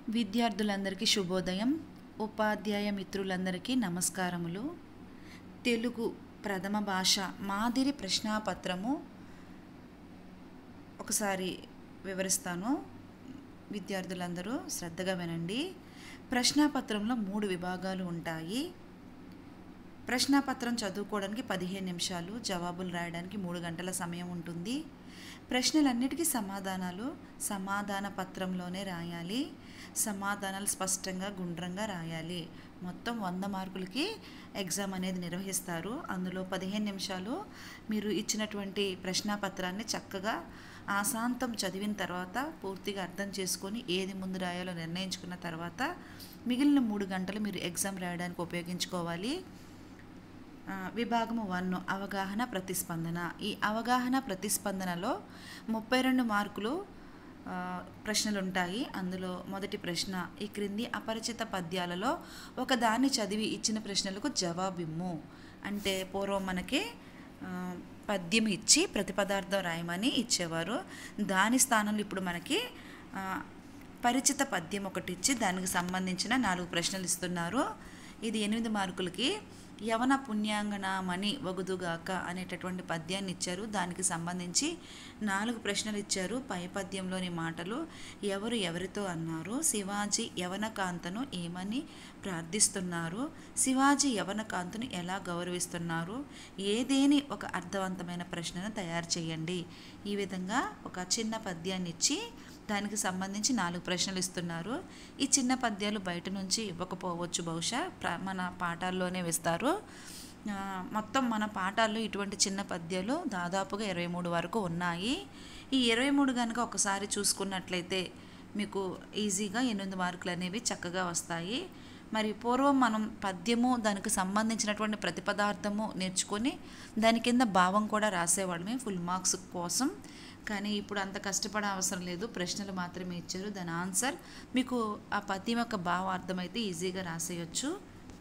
విద్యార్థులందరికీ శుభోదయం ఉపాధ్యాయ మిత్రులందరికీ నమస్కారములు తెలుగు ప్రథమ భాష మాదిరి ప్రశ్నాపత్రము ఒకసారి వివరిస్తాను విద్యార్థులందరూ శ్రద్ధగా వినండి ప్రశ్నాపత్రంలో మూడు విభాగాలు ఉంటాయి ప్రశ్నాపత్రం చదువుకోవడానికి పదిహేను నిమిషాలు జవాబులు రాయడానికి మూడు గంటల సమయం ఉంటుంది ప్రశ్నలన్నిటికీ సమాధానాలు సమాధాన పత్రంలోనే రాయాలి సమాధానాలు స్పష్టంగా గుండ్రంగా రాయాలి మొత్తం వంద మార్కులకి ఎగ్జామ్ అనేది నిర్వహిస్తారు అందులో పదిహేను నిమిషాలు మీరు ఇచ్చినటువంటి ప్రశ్నాపత్రాన్ని చక్కగా ఆశాంతం చదివిన తర్వాత పూర్తిగా అర్థం చేసుకొని ఏది ముందు రాయాలో నిర్ణయించుకున్న తర్వాత మిగిలిన మూడు గంటలు మీరు ఎగ్జామ్ రాయడానికి ఉపయోగించుకోవాలి ఆ, విభాగము వన్ అవగాహన ప్రతిస్పందన ఈ అవగాహన ప్రతిస్పందనలో ముప్పై రెండు మార్కులు ఆ, ప్రశ్నలు ఉంటాయి అందులో మొదటి ప్రశ్న ఈ క్రింది అపరిచిత పద్యాలలో ఒక దాన్ని చదివి ఇచ్చిన ప్రశ్నలకు జవాబిమ్ము అంటే పూర్వం మనకి ఆ, పద్యం ఇచ్చి ప్రతిపదార్థం రాయమని ఇచ్చేవారు దాని స్థానంలో ఇప్పుడు మనకి ఆ, పరిచిత పద్యం ఒకటి ఇచ్చి దానికి సంబంధించిన నాలుగు ప్రశ్నలు ఇస్తున్నారు ఇది ఎనిమిది మార్కులకి యవన పుణ్యాంగనామణి వగుదుగాక అనేటటువంటి పద్యాన్ని ఇచ్చారు దానికి సంబంధించి నాలుగు ప్రశ్నలు ఇచ్చారు పై పద్యంలోని మాటలు ఎవరు ఎవరితో అన్నారు శివాజీ యవనకాంతను ఏమని ప్రార్థిస్తున్నారు శివాజీ యవనకాంతను ఎలా గౌరవిస్తున్నారు ఏదేని ఒక అర్థవంతమైన ప్రశ్నను తయారు చేయండి ఈ విధంగా ఒక చిన్న పద్యాన్ని ఇచ్చి దానికి సంబంధించి నాలుగు ప్రశ్నలు ఇస్తున్నారు ఈ చిన్న పద్యాలు బయట నుంచి ఇవ్వకపోవచ్చు బహుశా ప్ర- మన పాఠాల్లోనే వేస్తారు ఆ, మొత్తం మన పాఠాల్లో ఇటువంటి చిన్న పద్యాలు దాదాపుగా ఇరవై మూడు వరకు ఉన్నాయి ఈ ఇరవై మూడు కనుక ఒకసారి చూసుకున్నట్లయితే మీకు ఈజీగా ఎనిమిది మార్కులు అనేవి చక్కగా వస్తాయి మరి పూర్వం మనం పద్యము దానికి సంబంధించినటువంటి ప్రతిపదార్థము నేర్చుకొని దాని కింద భావం కూడా రాసేవాళ్ళమే ఫుల్ మార్క్స్ కోసం కానీ ఇప్పుడు అంత కష్టపడే అవసరం లేదు ప్రశ్నలు మాత్రమే ఇచ్చారు దాని ఆన్సర్ మీకు ఆ పద్యం యొక్క భావం అర్థమైతే ఈజీగా రాసేయచ్చు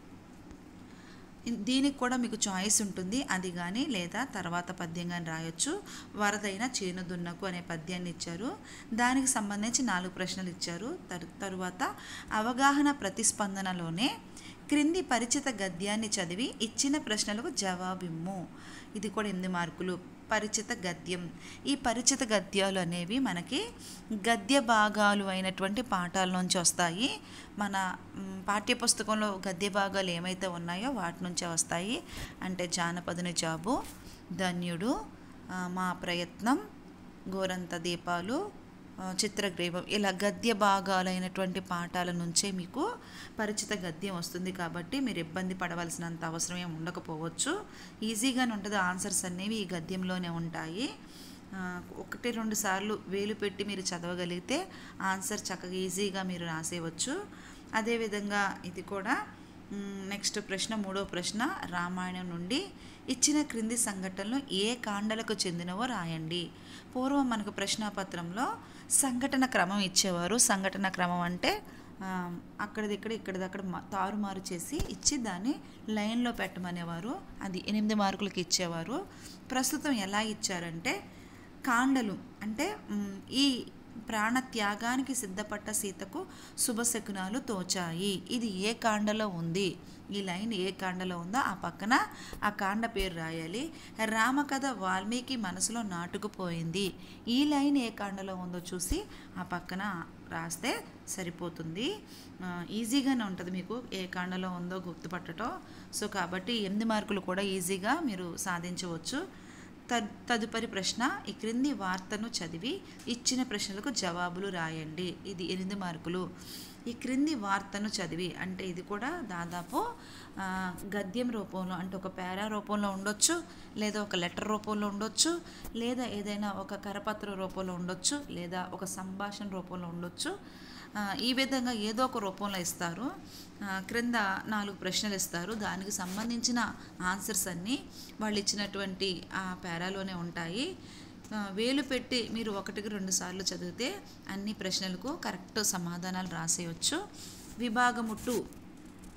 ఇన్- దీనికి కూడా మీకు చాయిస్ ఉంటుంది అది కానీ లేదా తర్వాత పద్యం కానీ రాయొచ్చు వరదైన చేను దున్నకు అనే పద్యాన్ని ఇచ్చారు దానికి సంబంధించి నాలుగు ప్రశ్నలు ఇచ్చారు తరు తరువాత అవగాహన ప్రతిస్పందనలోనే క్రింది పరిచిత గద్యాన్ని చదివి ఇచ్చిన ప్రశ్నలకు జవాబిమ్ము ఇది కూడా ఎనిమిది మార్కులు పరిచిత గద్యం ఈ పరిచిత గద్యాలు అనేవి మనకి గద్య భాగాలు అయినటువంటి పాఠాల నుంచి వస్తాయి మన మ్, పాఠ్యపుస్తకంలో గద్య భాగాలు ఏమైతే ఉన్నాయో వాటి నుంచే వస్తాయి అంటే జానపదుని జాబు ధన్యుడు ఆ, మా ప్రయత్నం గోరంత దీపాలు ఆ, చిత్రగ్రీవం ఇలా గద్య భాగాలైనటువంటి పాఠాల నుంచే మీకు పరిచిత గద్యం వస్తుంది కాబట్టి మీరు ఇబ్బంది పడవలసినంత అవసరం ఏమి ఉండకపోవచ్చు ఈజీగానే ఉంటుంది ఆన్సర్స్ అనేవి ఈ గద్యంలోనే ఉంటాయి ఆ, ఒకటి రెండు సార్లు వేలు పెట్టి మీరు చదవగలిగితే ఆన్సర్ చక్కగా ఈజీగా మీరు రాసేయవచ్చు అదేవిధంగా ఇది కూడా మ్, నెక్స్ట్ ప్రశ్న మూడో ప్రశ్న రామాయణం నుండి ఇచ్చిన క్రింది సంఘటనలు ఏ కాండలకు చెందినవో రాయండి పూర్వం మనకు ప్రశ్నాపత్రంలో సంఘటన క్రమం ఇచ్చేవారు సంఘటన క్రమం అంటే ఆ, అక్కడిదిక్కడ ఇక్కడిదక్కడ మా- తారుమారు చేసి ఇచ్చి దాన్ని లైన్లో పెట్టమనేవారు అది ఎనిమిది మార్కులకి ఇచ్చేవారు ప్రస్తుతం ఎలా ఇచ్చారంటే కాండలు అంటే మ్, ఈ ప్రాణత్యాగానికి సిద్ధపడ్డ సీతకు శుభశకునాలు తోచాయి ఇది ఏ కాండలో ఉంది ఈ లైన్ ఏ కాండలో ఉందో ఆ పక్కన ఆ కాండ పేరు రాయాలి రామకథ వాల్మీకి మనసులో నాటుకుపోయింది ఈ లైన్ ఏ కాండలో ఉందో చూసి ఆ పక్కన రాస్తే సరిపోతుంది ఆ, ఈజీగానే ఉంటుంది మీకు ఏ కాండలో ఉందో గుర్తుపట్టడం సో కాబట్టి ఎనిమిది మార్కులు కూడా ఈజీగా మీరు సాధించవచ్చు తద్ తదుపరి ప్రశ్న ఈ క్రింది వార్తను చదివి ఇచ్చిన ప్రశ్నలకు జవాబులు రాయండి ఇది ఎనిమిది మార్కులు ఈ క్రింది వార్తను చదివి అంటే ఇది కూడా దాదాపు ఆ, గద్యం రూపంలో అంటే ఒక పేరా రూపంలో ఉండొచ్చు లేదా ఒక లెటర్ రూపంలో ఉండొచ్చు లేదా ఏదైనా ఒక కరపత్ర రూపంలో ఉండొచ్చు లేదా ఒక సంభాషణ రూపంలో ఉండొచ్చు ఆ, ఈ విధంగా ఏదో ఒక రూపంలో ఇస్తారు ఆ, క్రింద నాలుగు ప్రశ్నలు ఇస్తారు దానికి సంబంధించిన ఆన్సర్స్ అన్నీ వాళ్ళు ఇచ్చినటువంటి ఆ పేరాలోనే ఉంటాయి ఆ, వేలు పెట్టి మీరు ఒకటికి రెండు సార్లు చదివితే అన్ని ప్రశ్నలకు కరెక్ట్ సమాధానాలు రాసేయచ్చు విభాగము టూ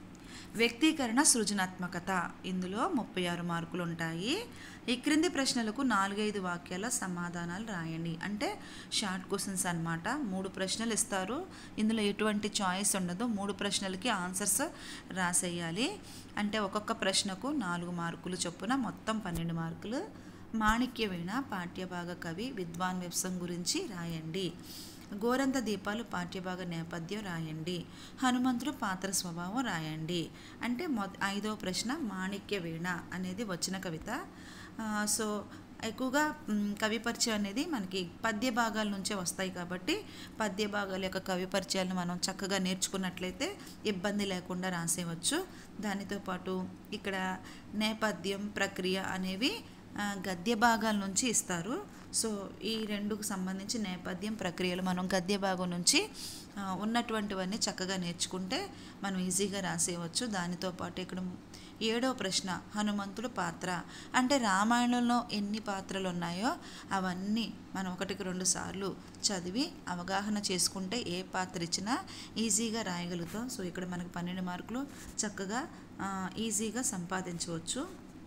వ్యక్తీకరణ సృజనాత్మకత ఇందులో ముప్పై ఆరు మార్కులు ఉంటాయి ఈ క్రింది ప్రశ్నలకు నాలుగైదు వాక్యాల సమాధానాలు రాయండి అంటే షార్ట్ క్వశ్చన్స్ అన్నమాట మూడు ప్రశ్నలు ఇస్తారు ఇందులో ఎటువంటి చాయిస్ ఉండదు మూడు ప్రశ్నలకి ఆన్సర్స్ రాసేయాలి అంటే ఒక్కొక్క ప్రశ్నకు నాలుగు మార్కులు చొప్పున మొత్తం పన్నెండు మార్కులు మాణిక్య వీణ పాఠ్యభాగ కవి విద్వాన్ వెబ్సం గురించి రాయండి గోరంత దీపాలు పాఠ్యభాగ నేపథ్యం రాయండి హనుమంతుడు పాత్ర స్వభావం రాయండి అంటే మొ ఐదో ప్రశ్న మాణిక్య వీణ అనేది వచ్చిన కవిత ఆ, సో ఎక్కువగా మ్, కవి పరిచయం అనేది మనకి పద్య భాగాల నుంచే వస్తాయి కాబట్టి పద్య భాగాల యొక్క కవి పరిచయాలను మనం చక్కగా నేర్చుకున్నట్లయితే ఇబ్బంది లేకుండా రాసేయవచ్చు దానితో పాటు ఇక్కడ నేపథ్యం ప్రక్రియ అనేవి ఆ, గద్య భాగాల నుంచి ఇస్తారు సో ఈ రెండుకు సంబంధించి నేపథ్యం ప్రక్రియలు మనం గద్య భాగం నుంచి ఆ, ఉన్నటువంటివన్నీ చక్కగా నేర్చుకుంటే మనం ఈజీగా రాసేయవచ్చు దానితో పాటు ఇక్కడ ఏడో ప్రశ్న హనుమంతుడు పాత్ర అంటే రామాయణంలో ఎన్ని పాత్రలు ఉన్నాయో అవన్నీ మనం ఒకటికి రెండు సార్లు చదివి అవగాహన చేసుకుంటే ఏ పాత్ర ఇచ్చినా ఈజీగా రాయగలుగుతాం సో ఇక్కడ మనకి పన్నెండు మార్కులు చక్కగా ఆ, ఈజీగా సంపాదించవచ్చు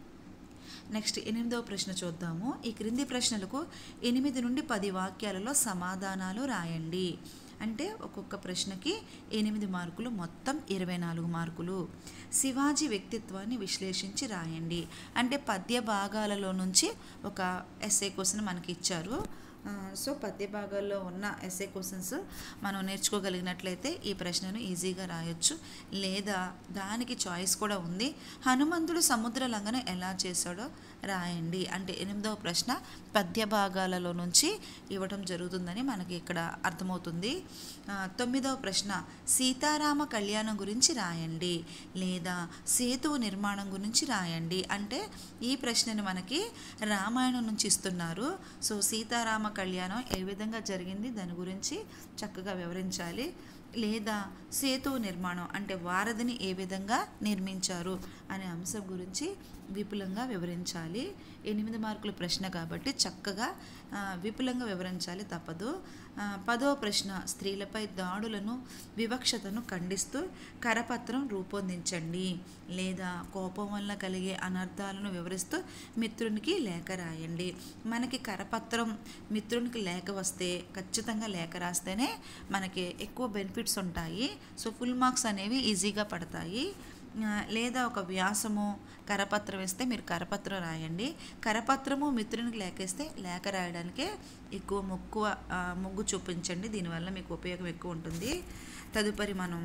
నెక్స్ట్ ఎనిమిదవ ప్రశ్న చూద్దాము ఈ క్రింది ప్రశ్నలకు ఎనిమిది నుండి పది వాక్యాలలో సమాధానాలు రాయండి అంటే ఒక్కొక్క ప్రశ్నకి ఎనిమిది మార్కులు మొత్తం ఇరవై నాలుగు మార్కులు శివాజీ వ్యక్తిత్వాన్ని విశ్లేషించి రాయండి అంటే పద్య భాగాలలో నుంచి ఒక ఎస్ఏ క్వశ్చన్ మనకి ఇచ్చారు ఆ, సో పద్య భాగాల్లో ఉన్న ఎస్ఏ క్వశ్చన్స్ మనం నేర్చుకోగలిగినట్లయితే ఈ ప్రశ్నను ఈజీగా రాయొచ్చు లేదా దానికి చాయిస్ కూడా ఉంది హనుమంతుడు సముద్ర లంఘన ఎలా చేశాడో రాయండి అంటే ఎనిమిదవ ప్రశ్న పద్య భాగాలలో నుంచి ఇవ్వటం జరుగుతుందని మనకి ఇక్కడ అర్థమవుతుంది ఆ, తొమ్మిదవ ప్రశ్న సీతారామ కళ్యాణం గురించి రాయండి లేదా సేతువు నిర్మాణం గురించి రాయండి అంటే ఈ ప్రశ్నను మనకి రామాయణం నుంచి ఇస్తున్నారు సో సీతారామ కళ్యాణం ఏ విధంగా జరిగింది దాని గురించి చక్కగా వివరించాలి లేదా సేతువు నిర్మాణం అంటే వారధిని ఏ విధంగా నిర్మించారు అనే అంశం గురించి విపులంగా వివరించాలి ఎనిమిది మార్కుల ప్రశ్న కాబట్టి చక్కగా ఆ, విపులంగా వివరించాలి తప్పదు ఆ, పదో ప్రశ్న స్త్రీలపై దాడులను వివక్షతను ఖండిస్తూ కరపత్రం రూపొందించండి లేదా కోపం వల్ల కలిగే అనర్థాలను వివరిస్తూ మిత్రునికి లేఖ రాయండి మనకి కరపత్రం మిత్రునికి లేఖ వస్తే ఖచ్చితంగా లేఖ రాస్తేనే మనకి ఎక్కువ బెనిఫిట్స్ ఉంటాయి సో ఫుల్ మార్క్స్ అనేవి ఈజీగా పడతాయి ఆ, లేదా ఒక వ్యాసము కరపత్రం వేస్తే మీరు కరపత్రం రాయండి కరపత్రము మిత్రునికి లేకేస్తే లేఖ రాయడానికే ఎక్కువ మొక్కువ ఆ, మొగ్గు చూపించండి దీనివల్ల మీకు ఉపయోగం ఎక్కువ ఉంటుంది తదుపరి మనం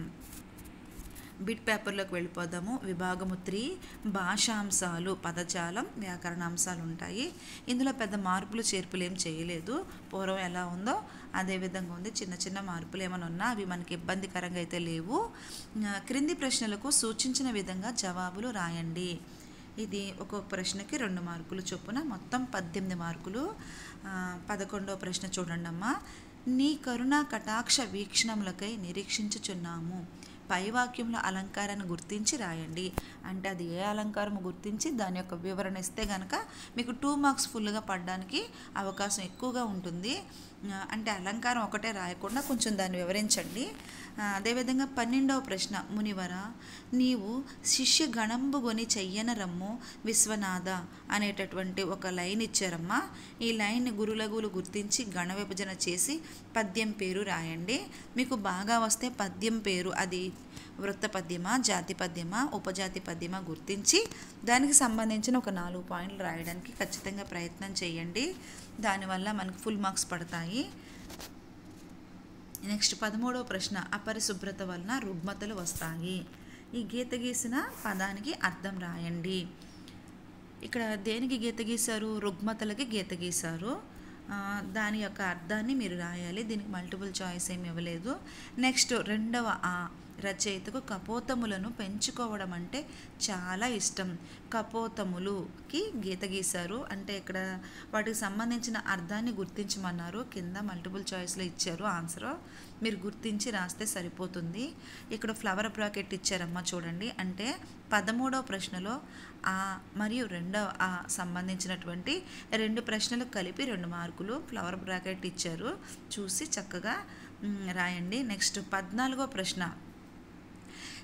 బిట్ పేపర్లోకి వెళ్ళిపోదాము విభాగము త్రీ భాషాంశాలు పదజాలం వ్యాకరణాంశాలు ఉంటాయి ఇందులో పెద్ద మార్పులు చేర్పులు ఏం చేయలేదు పూర్వం ఎలా ఉందో అదే విధంగా ఉంది చిన్న చిన్న మార్పులు ఏమైనా ఉన్నా అవి మనకి ఇబ్బందికరంగా అయితే లేవు ఆ, క్రింది ప్రశ్నలకు సూచించిన విధంగా జవాబులు రాయండి ఇది ఒక్కొక్క ప్రశ్నకి రెండు మార్కులు చొప్పున మొత్తం పద్దెనిమిది మార్కులు ఆ, పదకొండవ ప్రశ్న చూడండి అమ్మా నీ కరుణా కటాక్ష వీక్షణములకై నిరీక్షించుచున్నాము పై వాక్యంలో అలంకారాన్ని గుర్తించి రాయండి అంటే అది ఏ అలంకారము గుర్తించి దాని యొక్క వివరణ ఇస్తే కనుక మీకు టూ మార్క్స్ ఫుల్గా పడడానికి అవకాశం ఎక్కువగా ఉంటుంది ఆ, అంటే అలంకారం ఒకటే రాయకుండా కొంచెం దాన్ని వివరించండి ఆ, అదేవిధంగా పన్నెండవ ప్రశ్న మునివర నీవు శిష్య గణంబుగొని చెయ్యన రమ్ము విశ్వనాథ అనేటటువంటి ఒక లైన్ ఇచ్చారమ్మా ఈ లైన్ గురులగులు గుర్తించి గణ విభజన చేసి పద్యం పేరు రాయండి మీకు బాగా వస్తే పద్యం పేరు అది వృత్త పద్యమా జాతి పద్యమా ఉపజాతి పద్యమా గుర్తించి దానికి సంబంధించిన ఒక నాలుగు పాయింట్లు రాయడానికి ఖచ్చితంగా ప్రయత్నం చేయండి దానివల్ల మనకు ఫుల్ మార్క్స్ పడతాయి నెక్స్ట్ పదమూడవ ప్రశ్న అపరిశుభ్రత వలన రుగ్మతలు వస్తాయి ఈ గీత గీసిన పదానికి అర్థం రాయండి ఇక్కడ దేనికి గీత గీశారు రుగ్మతలకి గీత గీశారు ఆ, దాని యొక్క అర్థాన్ని మీరు రాయాలి దీనికి మల్టిపుల్ చాయిస్ ఏమి ఇవ్వలేదు నెక్స్ట్ రెండవ ఆ రచయితకు కపోతములను పెంచుకోవడం అంటే చాలా ఇష్టం కపోతములుకి గీత గీశారు అంటే ఇక్కడ వాటికి సంబంధించిన అర్థాన్ని గుర్తించమన్నారు కింద మల్టిపుల్ చాయిస్లో ఇచ్చారు ఆన్సర్ మీరు గుర్తించి రాస్తే సరిపోతుంది ఇక్కడ ఫ్లవర్ బ్రాకెట్ ఇచ్చారమ్మా చూడండి అంటే పదమూడవ ప్రశ్నలో ఆ మరియు రెండవ ఆ సంబంధించినటువంటి రెండు ప్రశ్నలు కలిపి రెండు మార్కులు ఫ్లవర్ బ్రాకెట్ ఇచ్చారు చూసి చక్కగా మ్, రాయండి నెక్స్ట్ పద్నాలుగో ప్రశ్న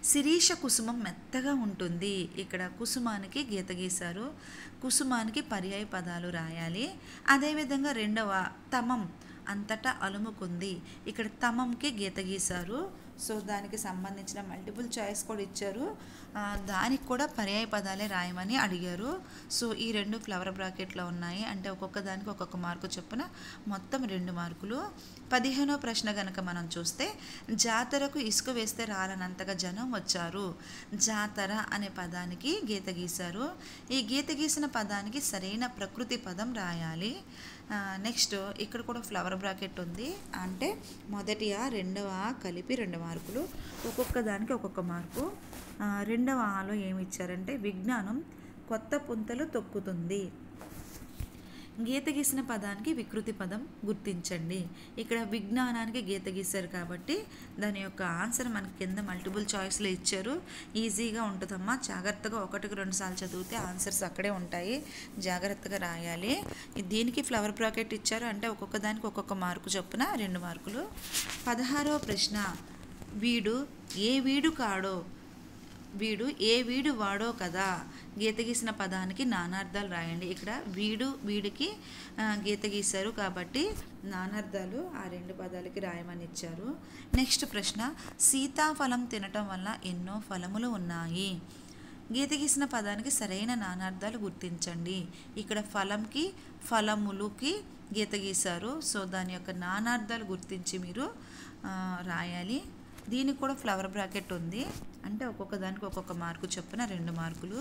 శిరీష కుసుమం మెత్తగా ఉంటుంది ఇక్కడ కుసుమానికి గీత గీశారు కుసుమానికి పర్యాయ పదాలు రాయాలి అదేవిధంగా రెండవ తమం అంతటా అలుముకుంది ఇక్కడ తమంకి గీత గీశారు సో దానికి సంబంధించిన మల్టిపుల్ చాయిస్ కూడా ఇచ్చారు ఆ, దానికి కూడా పర్యాయ పదాలే రాయమని అడిగారు సో ఈ రెండు ఫ్లవర్ బ్రాకెట్లో ఉన్నాయి అంటే ఒక్కొక్క దానికి ఒక్కొక్క మార్కు చొప్పున మొత్తం రెండు మార్కులు పదిహేనో ప్రశ్న గనక మనం చూస్తే జాతరకు ఇసుక వేస్తే రాలనంతగా జనం వచ్చారు జాతర అనే పదానికి గీత గీశారు ఈ గీత గీసిన పదానికి సరైన ప్రకృతి పదం రాయాలి ఆ, నెక్స్ట్ ఇక్కడ కూడా ఫ్లవర్ బ్రాకెట్ ఉంది అంటే మొదటి ఆ రెండవ ఆ కలిపి రెండు మార్కులు ఒక్కొక్క దానికి ఒక్కొక్క మార్కు ఆ, రెండవ ఆలో ఏమి ఇచ్చారంటే విజ్ఞానం కొత్త పుంతలు తొక్కుతుంది గీత గీసిన పదానికి వికృతి పదం గుర్తించండి ఇక్కడ విజ్ఞానానికి గీత గీశారు కాబట్టి దాని యొక్క ఆన్సర్ మనకి కింద మల్టిపుల్ చాయిస్లో ఇచ్చారు ఈజీగా ఉంటుందమ్మా జాగ్రత్తగా ఒకటికి రెండు సార్లు చదివితే ఆన్సర్స్ అక్కడే ఉంటాయి జాగ్రత్తగా రాయాలి దీనికి ఫ్లవర్ బ్రాకెట్ ఇచ్చారు అంటే ఒక్కొక్క దానికి ఒక్కొక్క మార్కు చొప్పున రెండు మార్కులు పదహారవ ప్రశ్న వీడు ఏ వీడు కాడో వీడు ఏ వీడు వాడో కదా గీత గీసిన పదానికి నానార్థాలు రాయండి ఇక్కడ వీడు వీడికి ఆ, గీత గీశారు కాబట్టి నానార్థాలు ఆ రెండు పదాలకి రాయమని ఇచ్చారు నెక్స్ట్ ప్రశ్న సీతాఫలం తినటం వల్ల ఎన్నో ఫలములు ఉన్నాయి గీత గీసిన పదానికి సరైన నానార్థాలు గుర్తించండి ఇక్కడ ఫలంకి ఫలములుకి గీత గీశారు సో దాని యొక్క నానార్థాలు గుర్తించి మీరు ఆ, రాయాలి దీనికి కూడా ఫ్లవర్ బ్రాకెట్ ఉంది అంటే ఒక్కొక్క దానికి ఒక్కొక్క మార్కు చొప్పున రెండు మార్కులు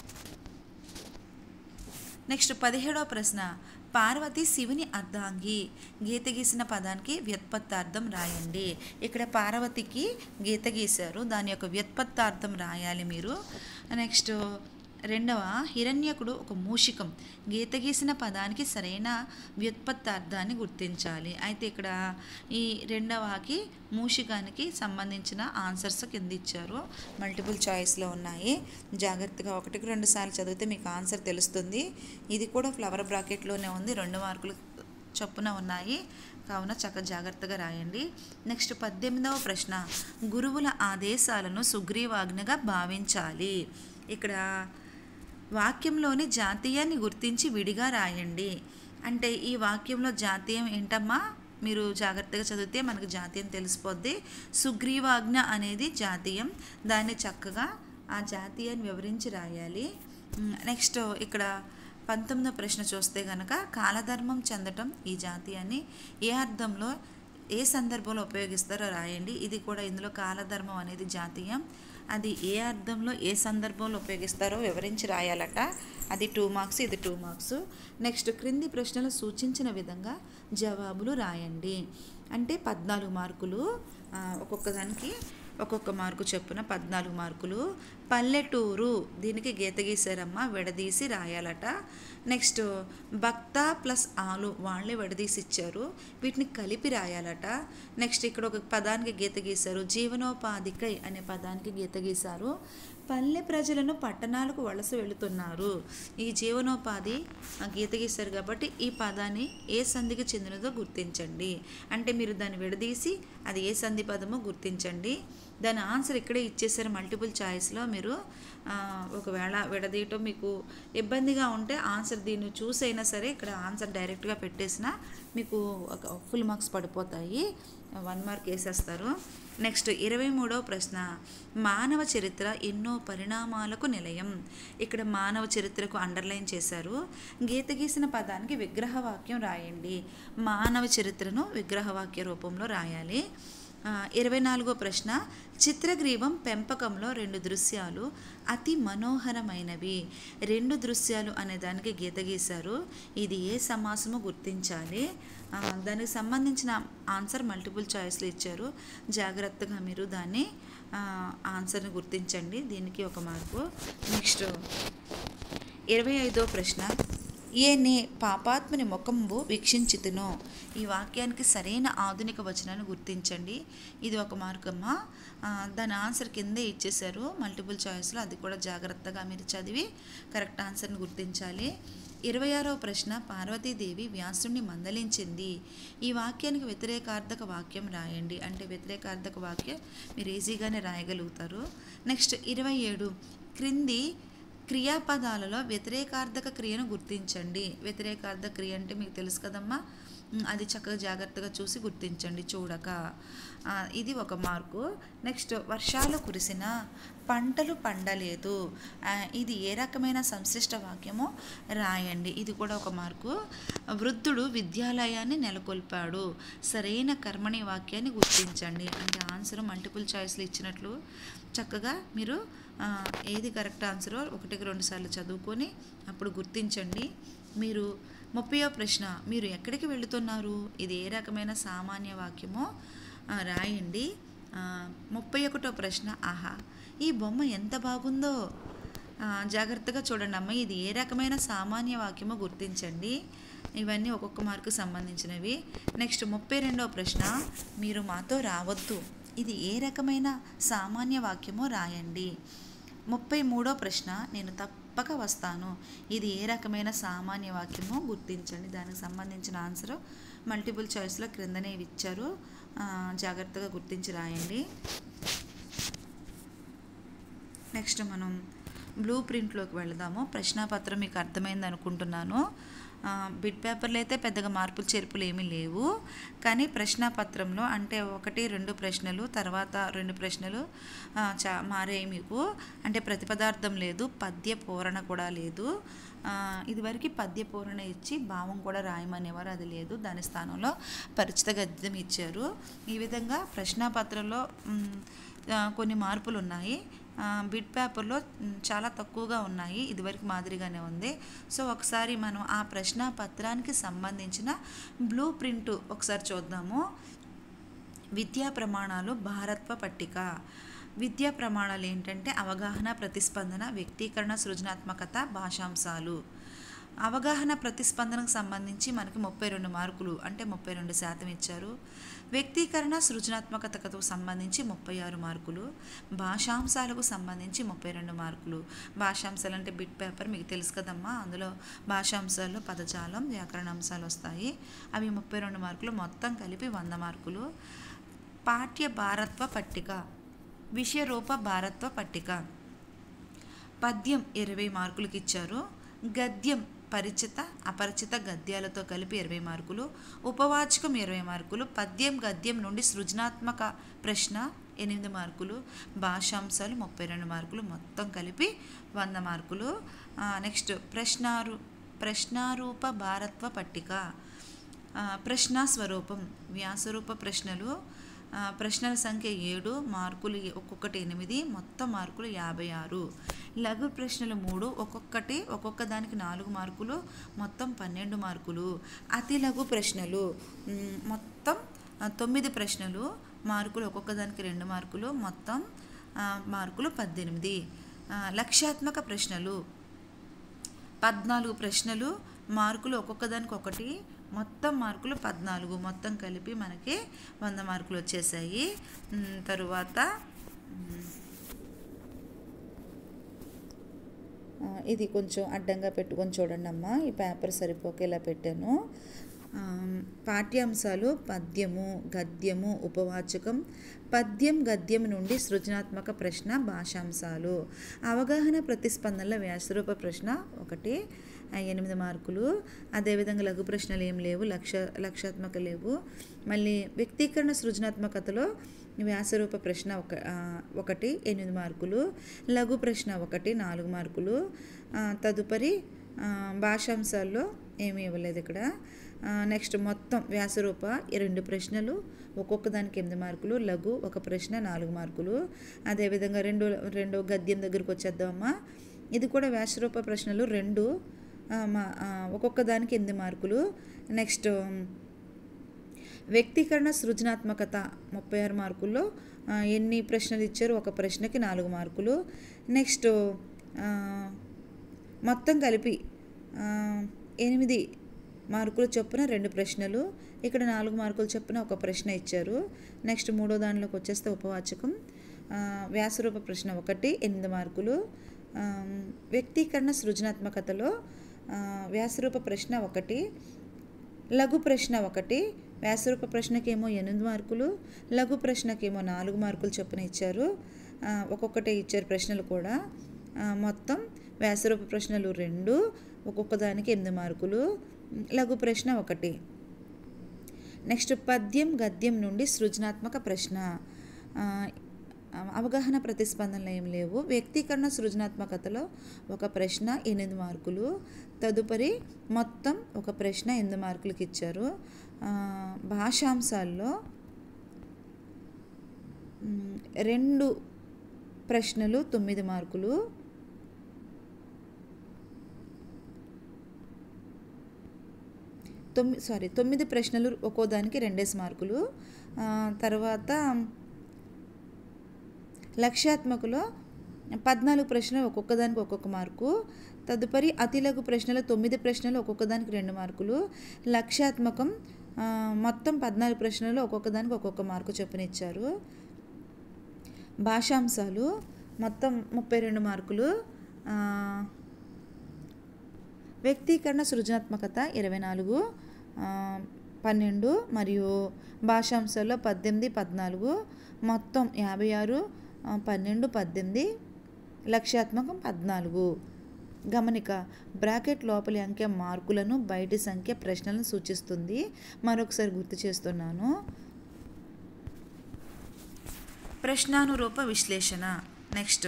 నెక్స్ట్ పదిహేడవ ప్రశ్న పార్వతి శివుని అర్ధాంగి గీత గీసిన పదానికి వ్యుత్పత్తార్థం రాయండి ఇక్కడ పార్వతికి గీత గీశారు దాని యొక్క వ్యుత్పత్తార్థం రాయాలి మీరు నెక్స్ట్ రెండవ హిరణ్యకుడు ఒక మూషికం గీత గీసిన పదానికి సరైన వ్యుత్పత్తార్థాన్ని గుర్తించాలి అయితే ఇక్కడ ఈ రెండవకి మూషికానికి సంబంధించిన ఆన్సర్స్ కింద ఇచ్చారు మల్టిపుల్ చాయిస్లో ఉన్నాయి జాగ్రత్తగా ఒకటికి రెండు సార్లు చదివితే మీకు ఆన్సర్ తెలుస్తుంది ఇది కూడా ఫ్లవర్ బ్రాకెట్లోనే ఉంది రెండు మార్కులు చొప్పున ఉన్నాయి కావున చక్క జాగ్రత్తగా రాయండి నెక్స్ట్ పద్దెనిమిదవ ప్రశ్న గురువుల ఆదేశాలను సుగ్రీవాజ్ఞగా భావించాలి ఇక్కడ వాక్యంలోని జాతీయాన్ని గుర్తించి విడిగా రాయండి అంటే ఈ వాక్యంలో జాతీయం ఏంటమ్మా మీరు జాగ్రత్తగా చదివితే మనకు జాతీయం తెలిసిపోద్ది సుగ్రీవాజ్ఞ అనేది జాతీయం దాన్ని చక్కగా ఆ జాతీయాన్ని వివరించి రాయాలి మ్, నెక్స్ట్ ఇక్కడ పంతొమ్మిదో ప్రశ్న చూస్తే కనుక కాలధర్మం చెందటం ఈ జాతీయాన్ని ఏ అర్థంలో ఏ సందర్భంలో ఉపయోగిస్తారో రాయండి ఇది కూడా ఇందులో కాలధర్మం అనేది జాతీయం అది ఏ అర్థంలో ఏ సందర్భంలో ఉపయోగిస్తారో వివరించి రాయాలట అది టూ మార్క్స్ ఇది టూ మార్క్స్ నెక్స్ట్ క్రింది ప్రశ్నలు సూచించిన విధంగా జవాబులు రాయండి అంటే పద్నాలుగు మార్కులు ఆ, ఒక్కొక్క దానికి ఒక్కొక్క మార్కు చొప్పున పద్నాలుగు మార్కులు పల్లెటూరు దీనికి గీత గీసారమ్మ విడదీసి రాయాలట నెక్స్ట్ భక్త ప్లస్ ఆలు వాళ్ళే విడదీసి ఇచ్చారు వీటిని కలిపి రాయాలట నెక్స్ట్ ఇక్కడ ఒక పదానికి గీత గీశారు జీవనోపాధికై అనే పదానికి గీత గీశారు పల్లె ప్రజలను పట్టణాలకు వలస వెళుతున్నారు ఈ జీవనోపాధి ఆ, గీత గీశారు కాబట్టి ఈ పదాన్ని ఏ సంధికి చెందినదో గుర్తించండి అంటే మీరు దాన్ని విడదీసి అది ఏ సంధి పదమో గుర్తించండి దాని ఆన్సర్ ఇక్కడే ఇచ్చేసారు మల్టిపుల్ చాయిస్లో మీరు ఆ, ఒకవేళ విడదీయటం మీకు ఇబ్బందిగా ఉంటే ఆన్సర్ దీన్ని చూసైనా సరే ఇక్కడ ఆన్సర్ డైరెక్ట్గా పెట్టేసినా మీకు ఒక ఫుల్ మార్క్స్ పడిపోతాయి వన్ మార్క్ వేసేస్తారు నెక్స్ట్ ఇరవై మూడవ ప్రశ్న మానవ చరిత్ర ఎన్నో పరిణామాలకు నిలయం ఇక్కడ మానవ చరిత్రకు అండర్లైన్ చేశారు గీత గీసిన పదానికి విగ్రహవాక్యం రాయండి మానవ చరిత్రను విగ్రహవాక్య రూపంలో రాయాలి ఆ, ఇరవై నాలుగో ప్రశ్న చిత్రగ్రీవం పెంపకంలో రెండు దృశ్యాలు అతి మనోహరమైనవి రెండు దృశ్యాలు అనే దానికి గీత గీశారు ఇది ఏ సమాసము గుర్తించాలి ఆ, దానికి సంబంధించిన ఆన్సర్ మల్టిపుల్ చాయిస్లు ఇచ్చారు జాగ్రత్తగా మీరు దాన్ని ఆ, ఆన్సర్ని గుర్తించండి దీనికి ఒక మార్పు నెక్స్ట్ ఇరవై ఐదో ప్రశ్న ఏ నే పాపాత్మని ముఖంబు వీక్షించితును ఈ వాక్యానికి సరైన ఆధునిక వచనాన్ని గుర్తించండి ఇది ఒక మార్గమ్మ ఆ, దాని ఆన్సర్ కిందే ఇచ్చేశారు మల్టిపుల్ చాయిస్లో అది కూడా జాగ్రత్తగా మీరు చదివి కరెక్ట్ ఆన్సర్ని గుర్తించాలి ఇరవై ఆరవ ప్రశ్న పార్వతీదేవి వ్యాసుడిని మందలించింది ఈ వాక్యానికి వ్యతిరేకార్థక వాక్యం రాయండి అంటే వ్యతిరేకార్థక వాక్యం మీరు ఈజీగానే రాయగలుగుతారు నెక్స్ట్ ఇరవై ఏడు క్రింది క్రియాపదాలలో వ్యతిరేకార్థక క్రియను గుర్తించండి వ్యతిరేకార్థక క్రియ అంటే మీకు తెలుసు కదమ్మా ఉమ్, అది చక్కగా జాగ్రత్తగా చూసి గుర్తించండి చూడక ఆ, ఇది ఒక మార్కు నెక్స్ట్ వర్షాలు కురిసిన పంటలు పండలేదు ఆ, ఇది ఏ రకమైన సంశిష్ట వాక్యమో రాయండి ఇది కూడా ఒక మార్కు వృద్ధుడు విద్యాలయాన్ని నెలకొల్పాడు సరైన కర్మణి వాక్యాన్ని గుర్తించండి అంటే ఆన్సర్ మల్టిపుల్ చాయిస్లు ఇచ్చినట్లు చక్కగా మీరు ఆ, ఏది కరెక్ట్ ఆన్సరో ఒకటికి రెండు సార్లు చదువుకొని అప్పుడు గుర్తించండి మీరు ముప్పయో ప్రశ్న మీరు ఎక్కడికి వెళుతున్నారు ఇది ఏ రకమైన సామాన్య వాక్యమో ఆ, రాయండి ఆ, ముప్పై ఒకటో ప్రశ్న ఆహా ఈ బొమ్మ ఎంత బాగుందో ఆ, జాగ్రత్తగా చూడండి అమ్మ ఇది ఏ రకమైన సామాన్య వాక్యమో గుర్తించండి ఇవన్నీ ఒక్కొక్క మార్కు సంబంధించినవి నెక్స్ట్ ముప్పై రెండవ ప్రశ్న మీరు మాతో రావద్దు ఇది ఏ రకమైన సామాన్య వాక్యమో రాయండి ముప్పై మూడో ప్రశ్న నేను తప్పక వస్తాను ఇది ఏ రకమైన సామాన్య వాక్యమో గుర్తించండి దానికి సంబంధించిన ఆన్సర్ మల్టిపుల్ చాయిస్లో క్రిందనే ఇచ్చారు ఆ, జాగ్రత్తగా గుర్తించి రాయండి నెక్స్ట్ మనం బ్లూ ప్రింట్లోకి వెళదాము ప్రశ్నాపత్రం మీకు అర్థమైంది అనుకుంటున్నాను ఆ, బిట్ పేపర్లో అయితే పెద్దగా మార్పులు చేర్పులు ఏమీ లేవు కానీ ప్రశ్నాపత్రంలో అంటే ఒకటి రెండు ప్రశ్నలు తర్వాత రెండు ప్రశ్నలు ఆ, చా మారాయి మీకు అంటే ప్రతిపదార్థం లేదు పద్య పూరణ కూడా లేదు ఆ, ఇదివరకు పద్య పూరణ ఇచ్చి భావం కూడా రాయమనేవారు అది లేదు దాని స్థానంలో పరిచిత గద్యం ఇచ్చారు ఈ విధంగా ప్రశ్నాపత్రంలో మ్, ఆ, కొన్ని మార్పులు ఉన్నాయి ఆ, బిట్ పేపర్లో మ్, చాలా తక్కువగా ఉన్నాయి ఇదివరకు మాదిరిగానే ఉంది సో ఒకసారి మనం ఆ ప్రశ్న పత్రానికి సంబంధించిన బ్లూ ప్రింట్ ఒకసారి చూద్దాము విద్యా ప్రమాణాలు భారత్వ పట్టిక విద్యా ప్రమాణాలు ఏంటంటే అవగాహన ప్రతిస్పందన వ్యక్తీకరణ సృజనాత్మకత భాషాంశాలు అవగాహన ప్రతిస్పందనకు సంబంధించి మనకి ముప్పై రెండు మార్కులు అంటే ముప్పై రెండు శాతం ఇచ్చారు వ్యక్తీకరణ సృజనాత్మకతకు సంబంధించి ముప్పై ఆరు మార్కులు భాషాంశాలకు సంబంధించి ముప్పై రెండు మార్కులు భాషాంశాలు అంటే బిట్ పేపర్ మీకు తెలుసు కదమ్మా అందులో భాషాంశాల్లో పదజాలం వ్యాకరణాంశాలు వస్తాయి అవి ముప్పై రెండు మార్కులు మొత్తం కలిపి వంద మార్కులు పాఠ్య భారత్వ పట్టిక విషయరూప భారత్వ పట్టిక పద్యం ఇరవై మార్కులకి ఇచ్చారు గద్యం పరిచిత అపరిచిత గద్యాలతో కలిపి ఇరవై మార్కులు ఉపవాచకం ఇరవై మార్కులు పద్యం గద్యం నుండి సృజనాత్మక ప్రశ్న ఎనిమిది మార్కులు భాషాంశాలు ముప్పై రెండు మార్కులు మొత్తం కలిపి వంద మార్కులు ఆ, నెక్స్ట్ ప్రశ్నారు ప్రశ్నారూప భారత్వ పట్టిక ఆ, ప్రశ్న స్వరూపం వ్యాసరూప ప్రశ్నలు ఆ, ప్రశ్నల సంఖ్య ఏడు మార్కులు ఒక్కొక్కటి ఎనిమిది మొత్తం మార్కులు యాభై ఆరు లఘు ప్రశ్నలు మూడు ఒక్కొక్కటి ఒక్కొక్క దానికి నాలుగు మార్కులు మొత్తం పన్నెండు మార్కులు అతి లఘు ప్రశ్నలు మ్, మొత్తం ఆ, తొమ్మిది ప్రశ్నలు మార్కులు ఒక్కొక్క దానికి రెండు మార్కులు మొత్తం ఆ, మార్కులు పద్దెనిమిది ఆ, లక్ష్యాత్మక ప్రశ్నలు పద్నాలుగు ప్రశ్నలు మార్కులు ఒక్కొక్క దానికి ఒకటి మొత్తం మార్కులు పద్నాలుగు మొత్తం కలిపి మనకి వంద మార్కులు వచ్చేసాయి ఉమ్, తరువాత ఉమ్, ఆ, ఇది కొంచెం అడ్డంగా పెట్టుకొని చూడండి అమ్మా ఈ పేపర్ సరిపోకేలా పెట్టాను ఆ, పాఠ్యాంశాలు పద్యము గద్యము ఉపవాచకం పద్యం గద్యం నుండి సృజనాత్మక ప్రశ్న భాషాంశాలు అవగాహన ప్రతిస్పందనల వ్యాసరూప ప్రశ్న ఒకటి ఆ, ఎనిమిది మార్కులు అదేవిధంగా లఘు ప్రశ్నలు ఏం లేవు లక్ష లక్షాత్మక లేవు మళ్ళీ వ్యక్తీకరణ సృజనాత్మకతలో వ్యాసరూప ప్రశ్న ఒక ఆ, ఒకటి ఎనిమిది మార్కులు లఘు ప్రశ్న ఒకటి నాలుగు మార్కులు ఆ, తదుపరి ఆ, భాషాంశాల్లో ఏమీ ఇవ్వలేదు ఇక్కడ ఆ, నెక్స్ట్ మొత్తం వ్యాసరూప ఈ రెండు ప్రశ్నలు ఒక్కొక్క దానికి ఎనిమిది మార్కులు లఘు ఒక ప్రశ్న నాలుగు మార్కులు అదేవిధంగా రెండు రెండో గద్యం దగ్గరికి వచ్చేద్దామమ్మా ఇది కూడా వ్యాసరూప ప్రశ్నలు రెండు ఆ, మా ఆ, ఒక్కొక్క దానికి ఎనిమిది మార్కులు నెక్స్ట్ వ్యక్తీకరణ సృజనాత్మకత ముప్పై ఆరు మార్కుల్లో ఆ, ఎన్ని ప్రశ్నలు ఇచ్చారు ఒక ప్రశ్నకి నాలుగు మార్కులు నెక్స్ట్ ఆ, మొత్తం కలిపి ఆ, ఎనిమిది మార్కులు చొప్పున రెండు ప్రశ్నలు ఇక్కడ నాలుగు మార్కులు చొప్పున ఒక ప్రశ్న ఇచ్చారు నెక్స్ట్ మూడో దానిలోకి వచ్చేస్తే ఉపవాచకం ఆ, వ్యాసరూప ప్రశ్న ఒకటి ఎనిమిది మార్కులు ఆ, వ్యక్తీకరణ సృజనాత్మకతలో ఆ, వ్యాసరూప ప్రశ్న ఒకటి లఘు ప్రశ్న ఒకటి వ్యాసరూప ప్రశ్నకేమో ఎనిమిది మార్కులు లఘు ప్రశ్నకేమో నాలుగు మార్కులు చొప్పున ఇచ్చారు ఆ, ఒక్కొక్కటే ఇచ్చారు ప్రశ్నలు కూడా ఆ, మొత్తం వ్యాసరూప ప్రశ్నలు రెండు ఒక్కొక్క దానికి ఎనిమిది మార్కులు లఘు ప్రశ్న ఒకటి నెక్స్ట్ పద్యం గద్యం నుండి సృజనాత్మక ప్రశ్న ఆ, అవగాహన ప్రతిస్పందనలు ఏం లేవు వ్యక్తీకరణ సృజనాత్మకతలో ఒక ప్రశ్న ఎనిమిది మార్కులు తదుపరి మొత్తం ఒక ప్రశ్న ఎనిమిది మార్కులకి ఇచ్చారు ఆ, భాషాంశాల్లో మ్, రెండు ప్రశ్నలు తొమ్మిది మార్కులు తొమ్మిది సారీ తొమ్మిది ప్రశ్నలు ఒక్కో దానికి రెండేసి మార్కులు ఆ, తర్వాత లక్ష్యాత్మకలో పద్నాలుగు ప్రశ్నలు ఒక్కొక్క దానికి ఒక్కొక్క మార్కు తదుపరి అతిలఘు ప్రశ్నలు తొమ్మిది ప్రశ్నలు ఒక్కొక్క దానికి రెండు మార్కులు లక్ష్యాత్మకం ఆ, మొత్తం పద్నాలుగు ప్రశ్నలు ఒక్కొక్క దానికి ఒక్కొక్క మార్కు చొప్పున ఇచ్చారు భాషాంశాలు మొత్తం ముప్పై రెండు మార్కులు ఆ, వ్యక్తీకరణ సృజనాత్మకత ఇరవై నాలుగు ఆ, పన్నెండు మరియు భాషాంశాల్లో పద్దెనిమిది పద్నాలుగు మొత్తం యాభై ఆరు ఆ, పన్నెండు పద్దెనిమిది లక్ష్యాత్మకం పద్నాలుగు గమనిక బ్రాకెట్ లోపలి అంకె మార్కులను బయటి సంఖ్య ప్రశ్నలను సూచిస్తుంది మరొకసారి గుర్తు చేస్తున్నాను ప్రశ్నానురూప విశ్లేషణ నెక్స్ట్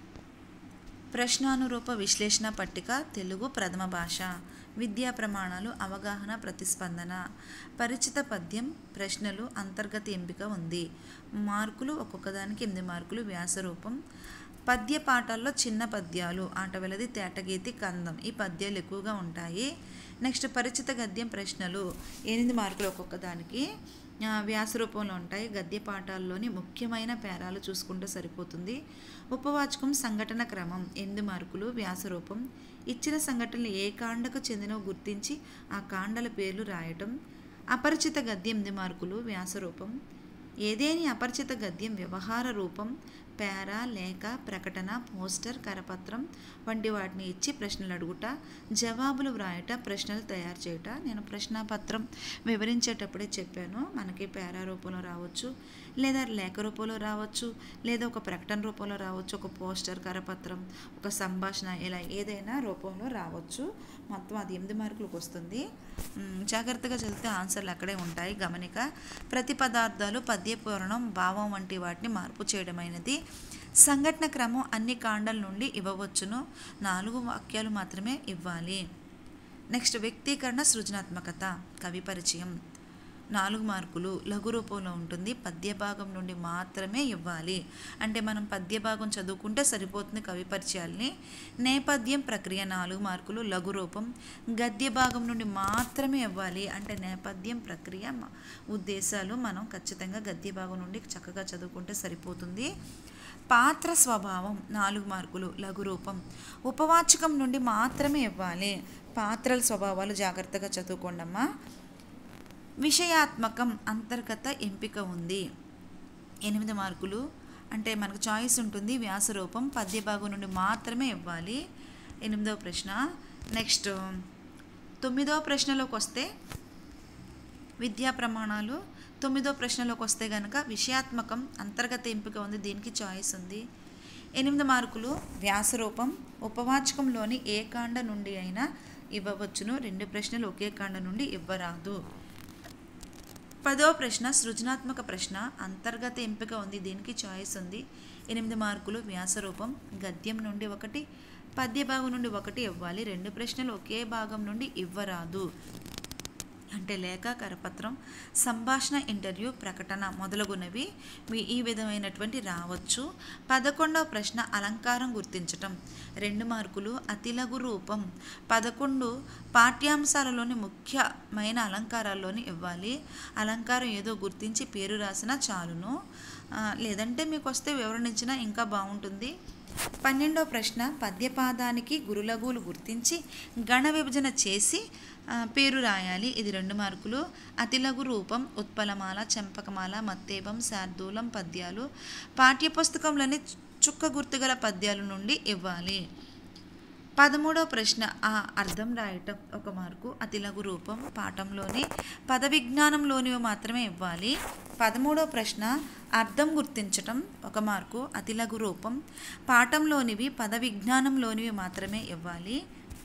ప్రశ్నానురూప విశ్లేషణ పట్టిక తెలుగు ప్రథమ భాష విద్యా ప్రమాణాలు అవగాహన ప్రతిస్పందన పరిచిత పద్యం ప్రశ్నలు అంతర్గత ఎంపిక ఉంది మార్కులు ఒక్కొక్క దానికి ఎనిమిది మార్కులు వ్యాసరూపం పద్య పాఠాల్లో చిన్న పద్యాలు ఆటవెలది తేటగీతి కందం ఈ పద్యాలు ఎక్కువగా ఉంటాయి నెక్స్ట్ పరిచిత గద్యం ప్రశ్నలు ఎనిమిది మార్కులు ఒక్కొక్క దానికి ఆ, వ్యాస రూపంలో ఉంటాయి గద్య పాఠాల్లోని ముఖ్యమైన పేరాలు చూసుకుంటే సరిపోతుంది ఉపవాచకం సంఘటన క్రమం ఎనిమిది మార్కులు వ్యాస రూపం ఇచ్చిన సంఘటనలు ఏ కాండకు చెందినవో గుర్తించి ఆ కాండల పేర్లు రాయటం అపరిచిత గద్యం ఎనిమిది మార్కులు వ్యాస రూపం ఏదేని అపరిచిత గద్యం వ్యవహార రూపం పేర లేఖ ప్రకటన పోస్టర్ కరపత్రం వంటి వాటిని ఇచ్చి ప్రశ్నలు అడుగుట జవాబులు వ్రాయట ప్రశ్నలు తయారు చేయట నేను ప్రశ్నాపత్రం వివరించేటప్పుడే చెప్పాను మనకి పేరా రూపంలో రావచ్చు లేదా లేఖ రూపంలో రావచ్చు లేదా ఒక ప్రకటన రూపంలో రావచ్చు ఒక పోస్టర్ కరపత్రం ఒక సంభాషణ ఇలా ఏదైనా రూపంలో రావచ్చు మొత్తం అది ఎనిమిది మార్కులకు వస్తుంది మ్, జాగ్రత్తగా చదివితే ఆన్సర్లు అక్కడే ఉంటాయి గమనిక ప్రతి పదార్థాలు పద్యపూరణం భావం వంటి వాటిని మార్పు చేయడమైనది సంఘటన క్రమం అన్ని కాండాల నుండి ఇవ్వవచ్చును నాలుగు వాక్యాలు మాత్రమే ఇవ్వాలి నెక్స్ట్ వ్యక్తీకరణ సృజనాత్మకత కవి పరిచయం నాలుగు మార్కులు లఘు రూపంలో ఉంటుంది పద్య భాగం నుండి మాత్రమే ఇవ్వాలి అంటే మనం పద్య భాగం చదువుకుంటే సరిపోతుంది కవి పరిచయాల్ని నేపథ్యం ప్రక్రియ నాలుగు మార్కులు లఘు రూపం గద్య భాగం నుండి మాత్రమే ఇవ్వాలి అంటే నేపథ్యం ప్రక్రియ మ- ఉద్దేశాలు మనం ఖచ్చితంగా గద్య భాగం నుండి చక్కగా చదువుకుంటే సరిపోతుంది పాత్ర స్వభావం నాలుగు మార్కులు లఘు రూపం ఉపవాచకం నుండి మాత్రమే ఇవ్వాలి పాత్రల స్వభావాలు జాగ్రత్తగా చదువుకోండమ్మా విషయాత్మకం అంతర్గత ఎంపిక ఉంది ఎనిమిది మార్కులు అంటే మనకు చాయిస్ ఉంటుంది వ్యాసరూపం పద్య భాగం నుండి మాత్రమే ఇవ్వాలి ఎనిమిదవ ప్రశ్న నెక్స్ట్ తొమ్మిదవ ప్రశ్నలోకి వస్తే విద్యా ప్రమాణాలు తొమ్మిదో ప్రశ్నలోకి వస్తే కనుక విషయాత్మకం అంతర్గత ఎంపిక ఉంది దీనికి చాయిస్ ఉంది ఎనిమిది మార్కులు వ్యాసరూపం ఉపవాచకంలోని ఏ కాండ నుండి అయినా ఇవ్వవచ్చును రెండు ప్రశ్నలు ఒకే కాండ నుండి ఇవ్వరాదు పదో ప్రశ్న సృజనాత్మక ప్రశ్న అంతర్గత ఎంపిక ఉంది దీనికి చాయిస్ ఉంది ఎనిమిది మార్కులు వ్యాసరూపం గద్యం నుండి ఒకటి పద్య భాగం నుండి ఒకటి ఇవ్వాలి రెండు ప్రశ్నలు ఒకే భాగం నుండి ఇవ్వరాదు అంటే లేఖ కరపత్రం సంభాషణ ఇంటర్వ్యూ ప్రకటన మొదలగునవి మీ ఈ విధమైనటువంటి రావచ్చు పదకొండవ ప్రశ్న అలంకారం గుర్తించటం రెండు మార్కులు అతిలఘు రూపం పదకొండు పాఠ్యాంశాలలోని ముఖ్యమైన అలంకారాల్లోని ఇవ్వాలి అలంకారం ఏదో గుర్తించి పేరు రాసిన చాలును ఆ, లేదంటే మీకు వస్తే వివరణించినా ఇంకా బాగుంటుంది పన్నెండవ ప్రశ్న పద్యపాదానికి గురులఘువులు గుర్తించి గణ విభజన చేసి ఆ, పేరు రాయాలి ఇది రెండు మార్కులు అతిలఘు రూపం ఉత్పలమాల చెంపకమాల మత్తేపం శార్దూలం పద్యాలు పాఠ్యపుస్తకంలోని చుక్క గుర్తుగల పద్యాల నుండి ఇవ్వాలి పదమూడో ప్రశ్న ఆ అర్థం రాయటం ఒక మార్కు అతి లఘు రూపం పాఠంలోని పద విజ్ఞానంలోనివి మాత్రమే ఇవ్వాలి పదమూడో ప్రశ్న అర్థం గుర్తించటం ఒక మార్కు అతి లఘు రూపం పాఠంలోనివి పద విజ్ఞానంలోనివి మాత్రమే ఇవ్వాలి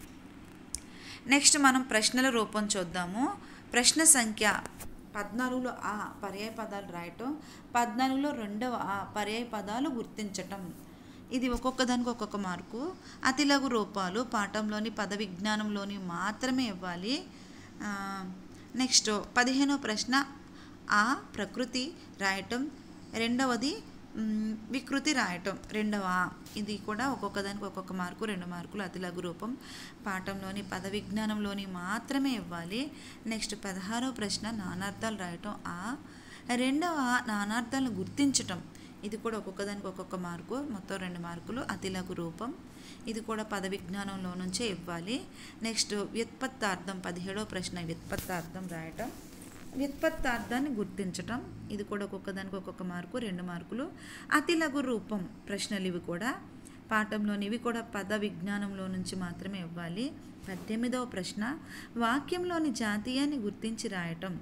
నెక్స్ట్ మనం ప్రశ్నల రూపం చూద్దాము ప్రశ్న సంఖ్య పద్నాలుగులో ఆ పర్యాయ పదాలు రాయటం పద్నాలుగులో రెండవ ఆ పర్యాయ పదాలు గుర్తించటం ఇది ఒక్కొక్క దానికి ఒక్కొక్క మార్కు అతి లఘు రూపాలు పాఠంలోని పద విజ్ఞానంలోని మాత్రమే ఇవ్వాలి ఆ, నెక్స్ట్ పదిహేనో ప్రశ్న ఆ ప్రకృతి రాయటం రెండవది మ్, వికృతి రాయటం రెండవ ఆ. ఇది కూడా ఒక్కొక్క దానికి ఒక్కొక్క మార్కు రెండు మార్కులు అతి లఘు రూపం పాఠంలోని పద విజ్ఞానంలోని మాత్రమే ఇవ్వాలి నెక్స్ట్ పదహారో ప్రశ్న నానార్థాలు రాయటం ఆ రెండవ నానార్థాలను గుర్తించటం ఇది కూడా ఒక్కొక్క దానికి ఒక్కొక్క మార్కు మొత్తం రెండు మార్కులు అతి లఘు రూపం ఇది కూడా పద విజ్ఞానంలో నుంచే ఇవ్వాలి నెక్స్ట్ వ్యుత్పత్తార్థం పదిహేడో ప్రశ్న వ్యుత్పత్తార్థం రాయటం వ్యుత్పత్తార్థాన్ని గుర్తించటం ఇది కూడా ఒక్కొక్క దానికి ఒక్కొక్క మార్కు రెండు మార్కులు అతి లఘు రూపం ప్రశ్నలు ఇవి కూడా పాఠంలోని ఇవి కూడా పద విజ్ఞానంలో నుంచి మాత్రమే ఇవ్వాలి పద్దెనిమిదవ ప్రశ్న వాక్యంలోని జాతీయాన్ని గుర్తించి రాయటం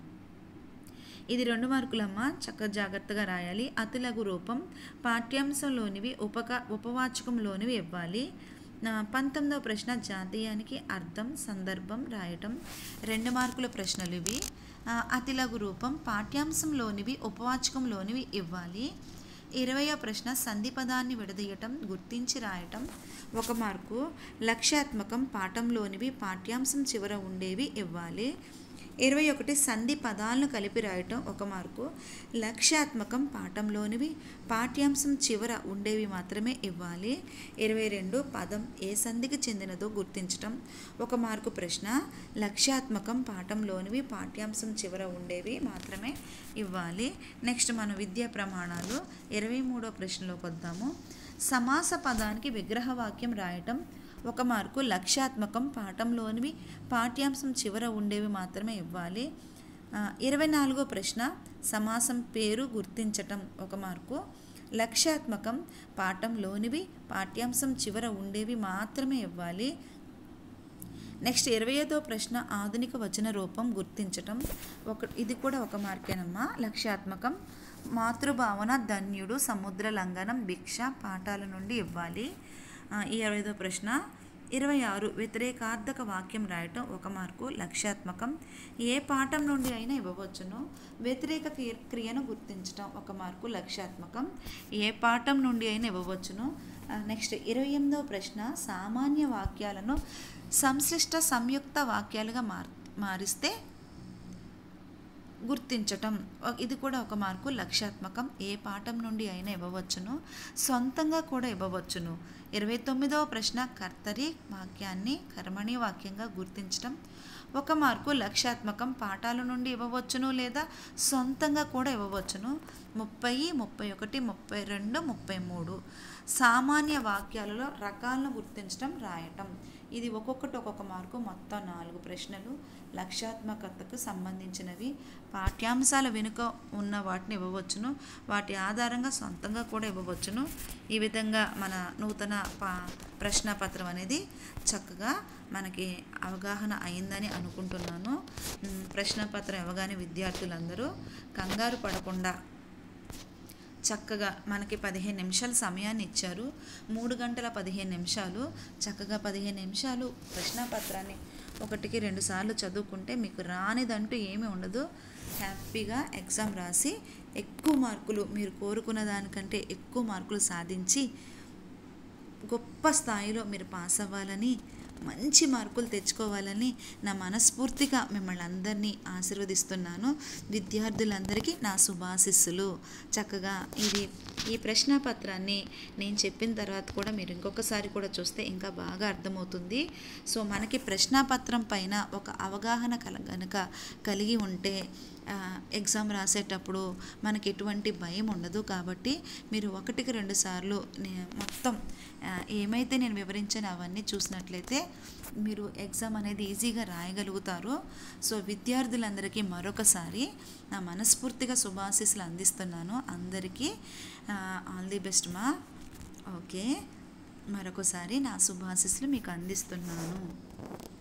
ఇది రెండు మార్కులమ్మ చక్కగా జాగ్రత్తగా రాయాలి అతి లఘు రూపం పాఠ్యాంశంలోనివి ఉపక ఉపవాచకంలోనివి ఇవ్వాలి నా పంతొమ్మిదవ ప్రశ్న జాతీయానికి అర్థం సందర్భం రాయటం రెండు మార్కుల ప్రశ్నలు ఇవి ఆ, అతి లఘు రూపం పాఠ్యాంశంలోనివి ఉపవాచకంలోనివి ఇవ్వాలి ఇరవయో ప్రశ్న సంధి పదాన్ని విడదీయటం గుర్తించి రాయటం ఒక మార్కు లక్ష్యాత్మకం పాఠంలోనివి పాఠ్యాంశం చివర ఉండేవి ఇవ్వాలి ఇరవై ఒకటి సంధి పదాలను కలిపి రాయటం ఒక మార్కు లక్ష్యాత్మకం పాఠంలోనివి పాఠ్యాంశం చివర ఉండేవి మాత్రమే ఇవ్వాలి ఇరవై రెండు పదం ఏ సంధికి చెందినదో గుర్తించటం ఒక మార్కు ప్రశ్న లక్ష్యాత్మకం పాఠంలోనివి పాఠ్యాంశం చివర ఉండేవి మాత్రమే ఇవ్వాలి నెక్స్ట్ మన విద్యా ప్రమాణాలు ఇరవై మూడో ప్రశ్నలోకి వద్దాము సమాస పదానికి విగ్రహవాక్యం రాయటం ఒక మార్కు లక్ష్యాత్మకం పాఠంలోనివి పాఠ్యాంశం చివర ఉండేవి మాత్రమే ఇవ్వాలి ఆ, ఇరవై నాలుగో ప్రశ్న సమాసం పేరు గుర్తించటం ఒక మార్కు లక్ష్యాత్మకం పాఠంలోనివి పాఠ్యాంశం చివర ఉండేవి మాత్రమే ఇవ్వాలి నెక్స్ట్ ఇరవై ఐదో ప్రశ్న ఆధునిక వచన రూపం గుర్తించటం ఒక ఇది కూడా ఒక మార్కేనమ్మా లక్ష్యాత్మకం మాతృభావన ధన్యుడు సముద్ర లంఘనం భిక్ష పాఠాల నుండి ఇవ్వాలి ఆ, ఈ ఇరవై ఐదో ప్రశ్న ఇరవై ఆరు వ్యతిరేకార్థక వాక్యం రాయటం ఒక మార్కు లక్ష్యాత్మకం ఏ పాఠం నుండి అయినా ఇవ్వవచ్చును వ్యతిరేక క్రియ- క్రియను గుర్తించటం ఒక మార్కు లక్ష్యాత్మకం ఏ పాఠం నుండి అయినా ఇవ్వవచ్చును ఆ, నెక్స్ట్ ఇరవై ఎనిమిదవ ప్రశ్న సామాన్య వాక్యాలను సంశ్లిష్ట సంయుక్త వాక్యాలుగా మార్ మారిస్తే గుర్తించటం ఒ- ఇది కూడా ఒక మార్కు లక్ష్యాత్మకం ఏ పాఠం నుండి అయినా ఇవ్వవచ్చును సొంతంగా కూడా ఇవ్వవచ్చును ఇరవై తొమ్మిదవ ప్రశ్న కర్తరి వాక్యాన్ని కర్మణి వాక్యంగా గుర్తించటం ఒక మార్కు లక్ష్యాత్మకం పాఠాల నుండి ఇవ్వవచ్చును లేదా సొంతంగా కూడా ఇవ్వవచ్చును ముప్పై ముప్పై ఒకటి ముప్పై రెండు ముప్పై మూడు సామాన్య వాక్యాలలో రకాలను గుర్తించడం రాయటం ఇది ఒక్కొక్కటి ఒక్కొక్క మార్కు మొత్తం నాలుగు ప్రశ్నలు లక్ష్యాత్మకతకు సంబంధించినవి పాఠ్యాంశాల వెనుక ఉన్న వాటిని ఇవ్వవచ్చును వాటి ఆధారంగా సొంతంగా కూడా ఇవ్వవచ్చును ఈ విధంగా మన నూతన పా ప్రశ్నపత్రం అనేది చక్కగా మనకి అవగాహన అయిందని అనుకుంటున్నాను ఉమ్, ప్రశ్నపత్రం ఇవ్వగానే విద్యార్థులందరూ కంగారు పడకుండా చక్కగా మనకి పదిహేను నిమిషాల సమయాన్ని ఇచ్చారు మూడు గంటల పదిహేను నిమిషాలు చక్కగా పదిహేను నిమిషాలు ప్రశ్నపత్రాన్ని ఒకటికి రెండు సార్లు చదువుకుంటే మీకు రానిదంటూ ఏమీ ఉండదు హ్యాపీగా ఎగ్జామ్ రాసి ఎక్కువ మార్కులు మీరు కోరుకున్న దానికంటే ఎక్కువ మార్కులు సాధించి గొప్ప స్థాయిలో మీరు పాస్ అవ్వాలని మంచి మార్కులు తెచ్చుకోవాలని నా మనస్ఫూర్తిగా మిమ్మల్ని అందరినీ ఆశీర్వదిస్తున్నాను విద్యార్థులందరికీ నా శుభాశిస్సులు చక్కగా ఇది ఈ ప్రశ్నపత్రాన్ని నేను చెప్పిన తర్వాత కూడా మీరు ఇంకొకసారి కూడా చూస్తే ఇంకా బాగా అర్థమవుతుంది సో మనకి ప్రశ్నపత్రం పైన ఒక అవగాహన కల గనక కలిగి ఉంటే ఆ, ఎగ్జామ్ రాసేటప్పుడు మనకి ఎటువంటి భయం ఉండదు కాబట్టి మీరు ఒకటికి రెండు సార్లు నే- మొత్తం ఆ, ఏమైతే నేను వివరించానో అవన్నీ చూసినట్లయితే మీరు ఎగ్జామ్ అనేది ఈజీగా రాయగలుగుతారు సో విద్యార్థులందరికీ మరొకసారి నా మనస్ఫూర్తిగా శుభాశీస్సులు అందిస్తున్నాను అందరికీ ఆల్ ది బెస్ట్ మా ఓకే మరొకసారి నా శుభాశీస్సులు మీకు అందిస్తున్నాను